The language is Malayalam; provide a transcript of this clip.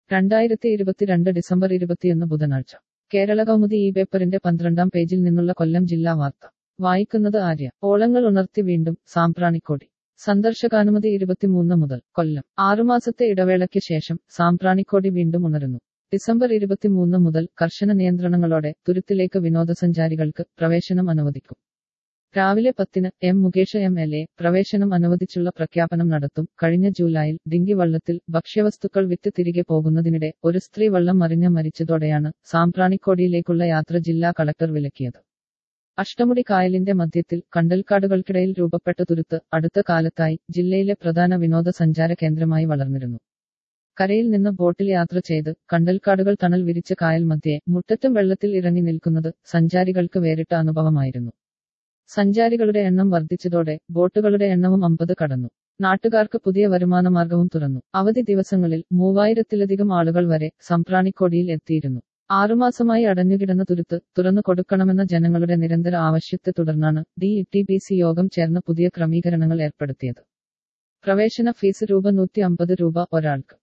രണ്ടായിരത്തി ഇരുപത്തിരണ്ട് ഡിസംബർ ഇരുപത്തിയൊന്ന് ബുധനാഴ്ച കേരള കൗമുദി ഈ പേപ്പറിന്റെ പന്ത്രണ്ടാം പേജിൽ നിന്നുള്ള കൊല്ലം ജില്ലാ വാർത്ത വായിക്കുന്നത് ആര്യ ഓളങ്ങൾ ഉണർത്തി വീണ്ടും സാമ്പ്രാണിക്കോടി സന്ദർശകാനുമതി ഇരുപത്തിമൂന്ന് മുതൽ കൊല്ലം ആറുമാസത്തെ ഇടവേളയ്ക്ക് ശേഷം സാമ്പ്രാണിക്കോടി വീണ്ടും ഉണരുന്നു ഡിസംബർ ഇരുപത്തിമൂന്ന് മുതൽ കർശന നിയന്ത്രണങ്ങളോടെ തുരുത്തിലേക്ക് വിനോദസഞ്ചാരികൾക്ക് പ്രവേശനം അനുവദിക്കും രാവിലെ പത്തിന് M Mukesh M L A പ്രവേശനം അനുവദിച്ചുള്ള പ്രഖ്യാപനം നടത്തും കഴിഞ്ഞ ജൂലൈയിൽ ഡിങ്കി വള്ളത്തിൽ ഭക്ഷ്യവസ്തുക്കൾ വിറ്റ് തിരികെ പോകുന്നതിനിടെ ഒരു സ്ത്രീ വള്ളം മറിഞ്ഞ് മരിച്ചതോടെയാണ് സാമ്പ്രാണിക്കോടിയിലേക്കുള്ള യാത്ര ജില്ലാ കളക്ടർ വിലക്കിയത് അഷ്ടമുടി കായലിന്റെ മധ്യത്തിൽ കണ്ടൽക്കാടുകൾക്കിടയിൽ രൂപപ്പെട്ട തുരുത്ത് അടുത്ത കാലത്തായി ജില്ലയിലെ പ്രധാന വിനോദസഞ്ചാര കേന്ദ്രമായി വളർന്നിരുന്നു കരയിൽ നിന്ന് ബോട്ടിൽ യാത്ര ചെയ്ത് കണ്ടൽക്കാടുകൾ തണൽ വിരിച്ച കായൽ മധ്യേ മുട്ടത്തും വെള്ളത്തിൽ ഇറങ്ങി നിൽക്കുന്നത് സഞ്ചാരികൾക്ക് വേറിട്ട അനുഭവമായിരുന്നു സഞ്ചാരികളുടെ എണ്ണം വർദ്ധിച്ചതോടെ ബോട്ടുകളുടെ എണ്ണവും അമ്പത് കടന്നു നാട്ടുകാർക്ക് പുതിയ വരുമാനമാർഗവും തുറന്നു അവധി ദിവസങ്ങളിൽ മൂവായിരത്തിലധികം ആളുകൾ വരെ സംപ്രാണിക്കോടിയിൽ എത്തിയിരുന്നു ആറുമാസമായി അടഞ്ഞുകിടന്ന തുരുത്ത് തുറന്നു കൊടുക്കണമെന്ന ജനങ്ങളുടെ നിരന്തര ആവശ്യത്തെ തുടർന്നാണ് ഡി ടി ബി സി യോഗം ചേർന്ന് പുതിയ ക്രമീകരണങ്ങൾ ഏർപ്പെടുത്തിയത് പ്രവേശന ഫീസ് രൂപ നൂറ്റി അമ്പത് രൂപ ഒരാൾക്ക്